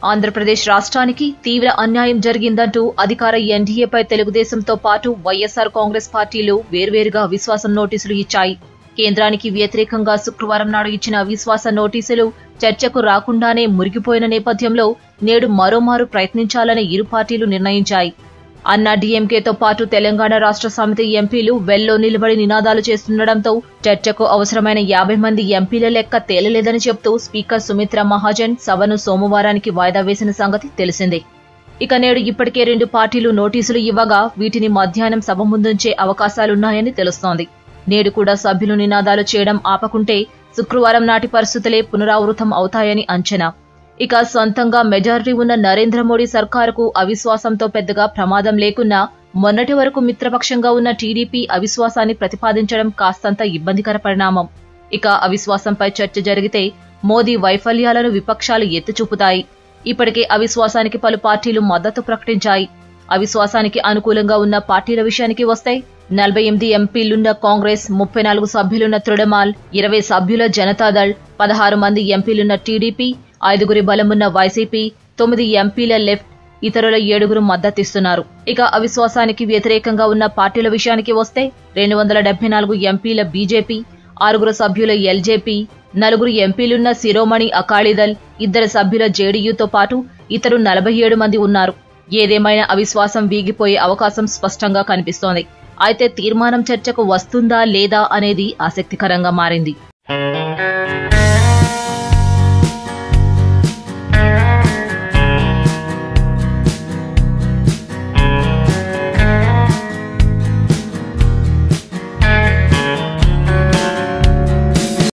ఆంధ్రప్రదేశ్ రాష్ట్రానికి తీవ్ర అన్యాయం జరిగిందంటూ అధికార ఎన్డీఏపై తెలుగుదేశంతో పాటు వైఎస్సార్ కాంగ్రెస్ పార్టీలు వేర్వేరుగా అవిశ్వాసం నోటీసులు ఇచ్చాయి కేంద్రానికి వ్యతిరేకంగా శుక్రవారం నాడు ఇచ్చిన అవిశ్వాస నోటీసులు చర్చకు రాకుండానే మురిగిపోయిన నేపథ్యంలో నేడు మరోమారు ప్రయత్నించాలని ఇరు పార్టీలు నిర్ణయించాయి అన్నా డీఎంకేతో పాటు తెలంగాణ రాష్ట్ర సమితి ఎంపీలు వెల్లో నిలబడి నినాదాలు చేస్తుండటంతో చర్చకు అవసరమైన యాభై మంది ఎంపీల లెక్క తేలలేదని చెప్తూ స్పీకర్ సుమిత్రా మహాజన్ సభను సోమవారానికి వాయిదా వేసిన సంగతి తెలిసిందే ఇక నేడు ఇప్పటికే రెండు పార్టీలు నోటీసులు ఇవ్వగా వీటిని మధ్యాహ్నం సభ ముందుంచే అవకాశాలున్నాయని తెలుస్తోంది నేడు కూడా సభ్యులు నినాదాలు చేయడం ఆపకుంటే శుక్రవారం నాటి పరిస్థితులే పునరావృతం అవుతాయని అంచనా ఇక సొంతంగా మెజారిటీ ఉన్న నరేంద్ర మోడీ సర్కారుకు అవిశ్వాసంతో పెద్దగా ప్రమాదం లేకున్నా మొన్నటి వరకు మిత్రపక్షంగా ఉన్న టీడీపీ అవిశ్వాసాన్ని ప్రతిపాదించడం కాస్తంత ఇబ్బందికర పరిణామం ఇక అవిశ్వాసంపై చర్చ జరిగితే మోదీ వైఫల్యాలను విపక్షాలు ఎత్తిచూపుతాయి ఇప్పటికే అవిశ్వాసానికి పలు పార్టీలు మద్దతు ప్రకటించాయి అవిశ్వాసానికి అనుకూలంగా ఉన్న పార్టీల విషయానికి వస్తే నలభై ఎనిమిది ఎంపీలున్న కాంగ్రెస్ ముప్పై నాలుగు సభ్యులున్న తృణమాల్ ఇరవై సభ్యుల జనతాదళ్ పదహారు మంది ఎంపీలున్న టీడీపీ ఐదుగురి బలమున్న వైసీపీ తొమ్మిది ఎంపీల లెఫ్ట్ ఇతరుల ఏడుగురు మద్దతిస్తున్నారు ఇక అవిశ్వాసానికి వ్యతిరేకంగా ఉన్న పార్టీల విషయానికి వస్తే రెండు వందల డెబ్బై నాలుగు ఎంపీల బీజేపీ ఆరుగురు సభ్యుల ఎల్జేపీ నలుగురు ఎంపీలున్న శిరోమణి అకాలీదల్ ఇద్దరు సభ్యుల జేడీయూతో పాటు ఇతరు నలభై ఏడు మంది ఉన్నారు ఏదేమైనా అవిశ్వాసం వీగిపోయే అవకాశం స్పష్టంగా కనిపిస్తోంది అయితే తీర్మానం చర్చకు వస్తుందా లేదా అనేది ఆసక్తికరంగా మారింది